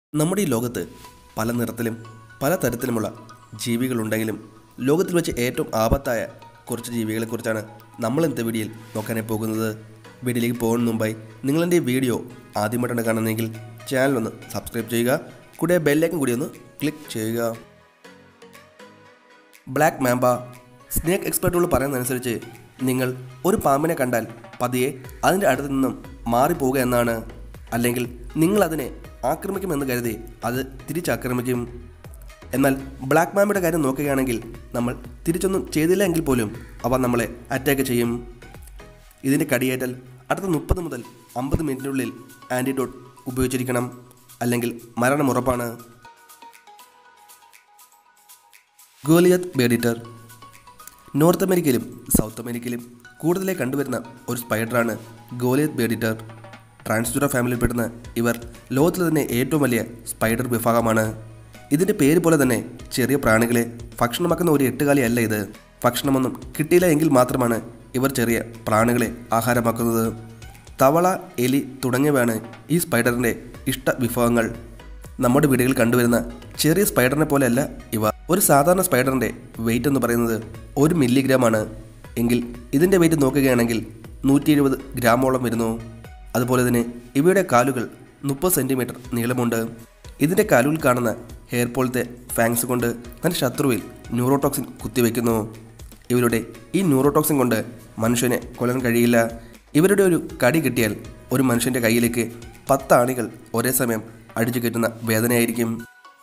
നമ്മുടെ ഈ ലോകത്ത് പല നിറത്തിലും പല തരത്തിലുമുള്ള ജീവികളുണ്ടെങ്കിലും ലോകത്തിൽ വെച്ച് ഏറ്റവും ആപത്തായ കുറച്ച് ജീവികളെക്കുറിച്ചാണ് നമ്മൾ ഇന്നത്തെ വീഡിയോയിൽ നോക്കാനായി പോകുന്നത് വീഡിയോയിലേക്ക് പോകുന്ന മുമ്പായി നിങ്ങളെൻ്റെ ഈ വീഡിയോ ആദ്യമായിട്ടാണ് കാണുന്നതെങ്കിൽ ചാനലൊന്ന് സബ്സ്ക്രൈബ് ചെയ്യുക കൂടെ ബെല്ലൈക്കൻ കൂടി ഒന്ന് ക്ലിക്ക് ചെയ്യുക ബ്ലാക്ക് മാമ്പ സ്നേക്ക് എക്സ്പെർട്ടുകൾ പറയുന്നതനുസരിച്ച് നിങ്ങൾ ഒരു പാമ്പിനെ കണ്ടാൽ പതിയെ അതിൻ്റെ അടുത്ത് നിന്നും മാറിപ്പോവുക എന്നാണ് അല്ലെങ്കിൽ നിങ്ങൾ അതിനെ ആക്രമിക്കുമെന്ന് കരുതി അത് തിരിച്ചാക്രമിക്കും എന്നാൽ ബ്ലാക്ക് മാമ്പയുടെ കാര്യം നോക്കുകയാണെങ്കിൽ നമ്മൾ തിരിച്ചൊന്നും ചെയ്തില്ല എങ്കിൽ പോലും അവ നമ്മളെ അറ്റാക്ക് ചെയ്യും ഇതിൻ്റെ കടിയേറ്റാൽ അടുത്ത മുപ്പത് മുതൽ അമ്പത് മിനിറ്റിനുള്ളിൽ ആൻറ്റിഡോട്ട് ഉപയോഗിച്ചിരിക്കണം അല്ലെങ്കിൽ മരണം ഉറപ്പാണ് ഗോലിയത്ത് ബേഡിറ്റർ നോർത്ത് അമേരിക്കയിലും സൗത്ത് അമേരിക്കയിലും കൂടുതലായി കണ്ടുവരുന്ന ഒരു സ്പൈഡറാണ് ഗോലിയത്ത് ബേഡിറ്റർ ട്രാൻസ്ജുറ ഫാമിലിയിൽപ്പെടുന്ന ഇവർ ലോകത്തിലെ തന്നെ ഏറ്റവും വലിയ സ്പൈഡർ വിഭാഗമാണ് ഇതിൻ്റെ പേര് പോലെ തന്നെ ചെറിയ പ്രാണികളെ ഭക്ഷണമാക്കുന്ന ഒരു എട്ടുകാലിയല്ല ഇത് ഭക്ഷണമൊന്നും കിട്ടിയില്ല എങ്കിൽ മാത്രമാണ് ഇവർ ചെറിയ പ്രാണികളെ ആഹാരമാക്കുന്നത് തവള എലി തുടങ്ങിയവയാണ് ഈ സ്പൈഡറിൻ്റെ ഇഷ്ട വിഭവങ്ങൾ നമ്മുടെ വീടുകളിൽ കണ്ടുവരുന്ന ചെറിയ സ്പൈഡറിനെ പോലെയല്ല ഇവ ഒരു സാധാരണ സ്പൈഡറിൻ്റെ വെയിറ്റ് എന്ന് പറയുന്നത് ഒരു മില്ലിഗ്രാം ആണ് എങ്കിൽ ഇതിൻ്റെ വെയിറ്റ് നോക്കുകയാണെങ്കിൽ നൂറ്റി എഴുപത് ഗ്രാമോളം വരുന്നു അതുപോലെ തന്നെ ഇവയുടെ കാലുകൾ മുപ്പത് സെൻറ്റിമീറ്റർ നീളമുണ്ട് ഇതിൻ്റെ കാലുകൾ കാണുന്ന ഹെയർ പോലത്തെ ഫാങ്സ് കൊണ്ട് തൻ്റെ ശത്രുവിൽ ന്യൂറോടോക്സിൻ കുത്തിവെക്കുന്നു ഇവരുടെ ഈ ന്യൂറോടോക്സിൻ കൊണ്ട് മനുഷ്യനെ കൊല്ലാൻ കഴിയില്ല ഇവരുടെ ഒരു കടി കിട്ടിയാൽ ഒരു മനുഷ്യൻ്റെ കയ്യിലേക്ക് പത്ത് ആണികൾ ഒരേ സമയം അടിച്ചു കയറ്റുന്ന വേദനയായിരിക്കും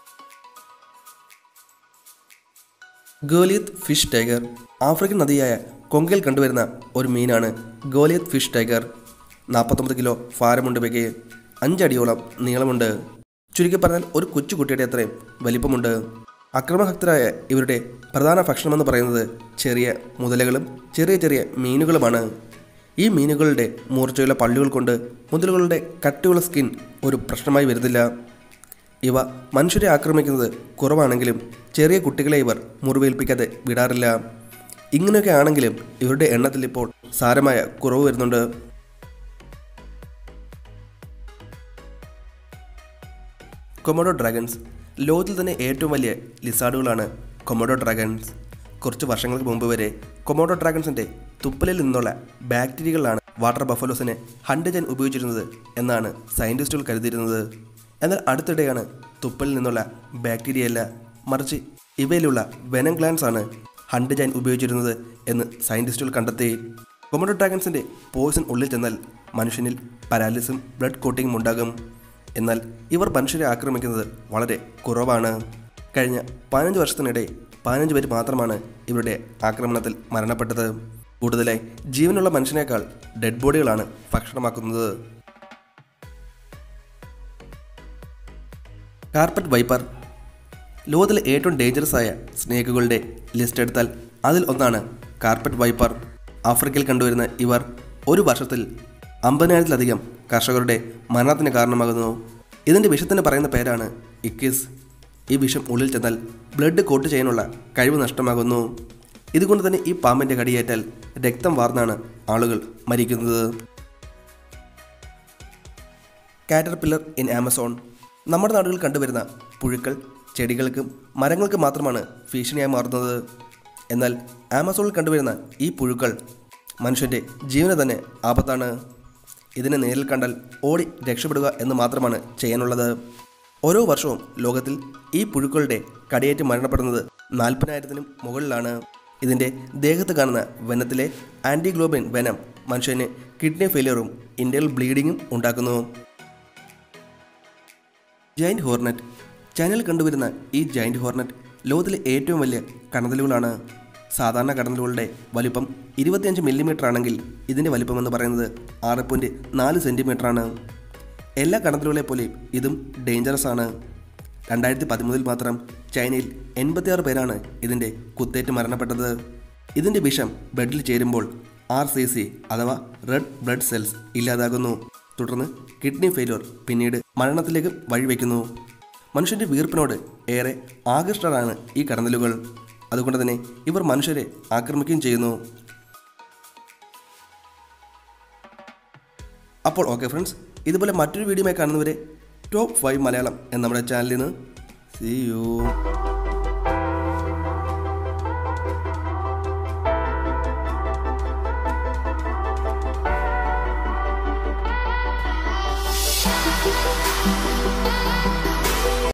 ഗോലിയത്ത് ഫിഷ് ടൈഗർ ആഫ്രിക്കൻ നദിയായ കൊങ്കയിൽ കണ്ടുവരുന്ന ഒരു മീനാണ് ഗോലിയത്ത് ഫിഷ് ടൈഗർ നാൽപ്പത്തൊമ്പത് കിലോ ഭാരമുണ്ട് ഇവയ്ക്ക് അഞ്ചടിയോളം നീളമുണ്ട് ചുരുക്കി പറഞ്ഞാൽ ഒരു കൊച്ചുകുട്ടിയുടെ അത്രയും വലിപ്പമുണ്ട് അക്രമഭക്തരായ ഇവരുടെ പ്രധാന ഭക്ഷണമെന്ന് പറയുന്നത് ചെറിയ മുതലകളും ചെറിയ ചെറിയ മീനുകളുമാണ് ഈ മീനുകളുടെ മൂർച്ചയുള്ള പള്ളികൾ കൊണ്ട് മുതലുകളുടെ കട്ടിയുള്ള സ്കിൻ ഒരു പ്രശ്നമായി വരുന്നില്ല ഇവ മനുഷ്യരെ ആക്രമിക്കുന്നത് കുറവാണെങ്കിലും ചെറിയ കുട്ടികളെ ഇവർ മുറിവേൽപ്പിക്കാതെ വിടാറില്ല ഇങ്ങനെയൊക്കെ ആണെങ്കിലും ഇവരുടെ എണ്ണത്തിൽ ഇപ്പോൾ സാരമായ കുറവ് വരുന്നുണ്ട് കൊമോഡോ ഡ്രാഗൺസ് ലോകത്തിൽ തന്നെ ഏറ്റവും വലിയ ലിസാർഡുകളാണ് കൊമോഡോ ഡ്രാഗൺസ് കുറച്ച് വർഷങ്ങൾക്ക് മുമ്പ് വരെ കൊമോഡോ ഡ്രാഗൺസിൻ്റെ തുപ്പലിൽ നിന്നുള്ള ബാക്ടീരിയകളാണ് വാട്ടർ ബഫലോസിനെ ഹണ്ട് ചെയ്യാൻ ഉപയോഗിച്ചിരുന്നത് എന്നാണ് സയൻറ്റിസ്റ്റുകൾ കരുതിയിരുന്നത് എന്നാൽ അടുത്തിടെയാണ് തുപ്പലിൽ നിന്നുള്ള ബാക്ടീരിയയല്ല മറിച്ച് ഇവയിലുള്ള വെനം ഗ്ലാൻസ് ആണ് ഹണ്ട് ചെയ്യാൻ ഉപയോഗിച്ചിരുന്നത് എന്ന് സയൻറ്റിസ്റ്റുകൾ കണ്ടെത്തി കൊമോഡോ ഡ്രാഗൺസിൻ്റെ പോയിസൺ ഉള്ളിൽ ചെന്നാൽ മനുഷ്യനിൽ പാരാലിസും ബ്ലഡ് കോട്ടിങ്ങും ഉണ്ടാകും എന്നാൽ ഇവർ മനുഷ്യരെ ആക്രമിക്കുന്നത് വളരെ കുറവാണ് കഴിഞ്ഞ പതിനഞ്ച് വർഷത്തിനിടെ പതിനഞ്ച് പേര് മാത്രമാണ് ഇവരുടെ ആക്രമണത്തിൽ മരണപ്പെട്ടത് കൂടുതലായി ജീവനുള്ള മനുഷ്യനേക്കാൾ ഡെഡ് ബോഡികളാണ് ഭക്ഷണമാക്കുന്നത് കാർപ്പറ്റ് വൈപ്പർ ലോകത്തിലെ ഏറ്റവും ഡേഞ്ചറസ് ആയ സ്നേക്കുകളുടെ ലിസ്റ്റ് എടുത്താൽ അതിൽ ഒന്നാണ് കാർപ്പറ്റ് വൈപ്പർ ആഫ്രിക്കയിൽ കണ്ടുവരുന്ന ഇവർ ഒരു വർഷത്തിൽ അമ്പതിനായിരത്തിലധികം കർഷകരുടെ മരണത്തിന് കാരണമാകുന്നു ഇതിൻ്റെ വിഷത്തിന് പറയുന്ന പേരാണ് ഇക്കിസ് ഈ വിഷം ഉള്ളിൽ ചെന്നാൽ ബ്ലഡ് കോട്ട് ചെയ്യാനുള്ള കഴിവ് നഷ്ടമാകുന്നു ഇതുകൊണ്ട് തന്നെ ഈ പാമ്പിൻ്റെ കടിയേറ്റാൽ രക്തം വാർന്നാണ് ആളുകൾ മരിക്കുന്നത് കാറ്റർപില്ലർ ഇൻ ആമസോൺ നമ്മുടെ നാടുകളിൽ കണ്ടുവരുന്ന പുഴുക്കൾ ചെടികൾക്കും മരങ്ങൾക്കും മാത്രമാണ് ഭീഷണിയായി മാറുന്നത് എന്നാൽ ആമസോണിൽ കണ്ടുവരുന്ന ഈ പുഴുക്കൾ മനുഷ്യൻ്റെ ജീവന് തന്നെ ആപത്താണ് ഇതിനെ നേരിൽ കണ്ടാൽ ഓടി രക്ഷപ്പെടുക എന്ന് മാത്രമാണ് ചെയ്യാനുള്ളത് ഓരോ വർഷവും ലോകത്തിൽ ഈ പുഴുക്കളുടെ കടിയേറ്റ് മരണപ്പെടുന്നത് നാൽപ്പതിനായിരത്തിനും മുകളിലാണ് ഇതിൻ്റെ ദേഹത്ത് കാണുന്ന വനത്തിലെ ആൻറ്റിഗ്ലോബിൻ വനം മനുഷ്യന് കിഡ്നി ഫെയിലിയറും ഇൻറ്റേൽ ബ്ലീഡിങ്ങും ഉണ്ടാക്കുന്നു ജൈൻറ്റ് ഹോർണറ്റ് ചൈനയിൽ കണ്ടുവരുന്ന ഈ ജൈൻറ്റ് ഹോർണറ്റ് ലോകത്തിലെ ഏറ്റവും വലിയ കടന്നലുകളാണ് സാധാരണ കടന്നലുകളുടെ വലിപ്പം ഇരുപത്തിയഞ്ച് മില്ലിമീറ്റർ ആണെങ്കിൽ ഇതിൻ്റെ വലിപ്പം എന്ന് പറയുന്നത് ആറ് പോയിൻറ്റ് നാല് സെൻറ്റിമീറ്റർ ആണ് എല്ലാ കടന്നലുകളെ പോലെയും ഇതും ഡേഞ്ചറസ് ആണ് രണ്ടായിരത്തി പതിമൂന്നിൽ മാത്രം ചൈനയിൽ എൺപത്തിയാറ് പേരാണ് ഇതിൻ്റെ കുത്തേറ്റ് മരണപ്പെട്ടത് ഇതിൻ്റെ വിഷം ബ്ലഡിൽ ചേരുമ്പോൾ ആർ സി സി അഥവാ റെഡ് ബ്ലഡ് സെൽസ് ഇല്ലാതാകുന്നു തുടർന്ന് കിഡ്നി ഫെയിലിയർ പിന്നീട് മരണത്തിലേക്ക് വഴിവെക്കുന്നു മനുഷ്യൻ്റെ വീർപ്പിനോട് ഏറെ ആകൃഷ്ടരാണ് ഈ കടന്നലുകൾ അതുകൊണ്ട് തന്നെ ഇവർ മനുഷ്യരെ ആക്രമിക്കുകയും ചെയ്യുന്നു അപ്പോൾ ഓക്കെ ഫ്രണ്ട്സ് ഇതുപോലെ മറ്റൊരു വീഡിയോയുമായി കാണുന്നവരെ ടോപ്പ് ഫൈവ് മലയാളം എന്ന നമ്മുടെ ചാനലിൽ നിന്ന് സി യു Thank you.